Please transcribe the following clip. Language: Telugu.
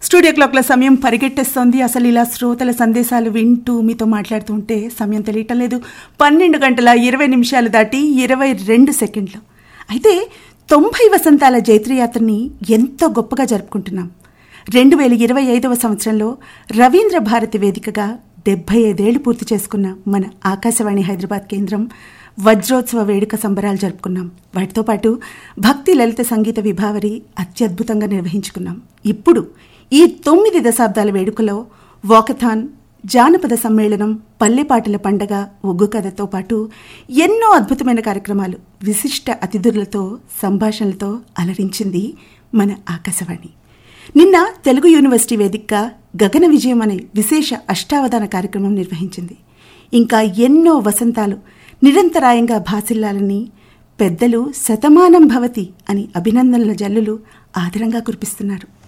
స్టూడియో క్లాక్ల సమయం పరిగెట్టేస్తోంది అసలు ఇలా శ్రోతల సందేశాలు వింటూ మీతో మాట్లాడుతూ ఉంటే సమయం తెలియటం లేదు పన్నెండు గంటల ఇరవై నిమిషాలు దాటి ఇరవై రెండు సెకండ్లు అయితే తొంభై వసంతాల జైత్రయాత్రని ఎంతో గొప్పగా జరుపుకుంటున్నాం రెండు వేల ఇరవై ఐదవ సంవత్సరంలో రవీంద్ర భారతి వేదికగా డెబ్బై ఐదేళ్లు పూర్తి చేసుకున్న మన ఆకాశవాణి హైదరాబాద్ కేంద్రం వజ్రోత్సవ వేడుక సంబరాలు జరుపుకున్నాం వాటితో పాటు భక్తి లలిత సంగీత విభావరి అత్యద్భుతంగా నిర్వహించుకున్నాం ఇప్పుడు ఈ తొమ్మిది దశాబ్దాల వేడుకలో వాకథాన్ జానపద సమ్మేళనం పల్లెపాటల పండగ ఒగ్గు కథతో పాటు ఎన్నో అద్భుతమైన కార్యక్రమాలు విశిష్ట అతిథులతో సంభాషణలతో అలరించింది మన ఆకాశవాణి నిన్న తెలుగు యూనివర్సిటీ వేదికగా గగన విజయం అనే విశేష అష్టావధాన కార్యక్రమం నిర్వహించింది ఇంకా ఎన్నో వసంతాలు నిరంతరాయంగా భాసిల్లాలని పెద్దలు శతమానం భవతి అని అభినందనల జల్లులు ఆదరంగా కురిపిస్తున్నారు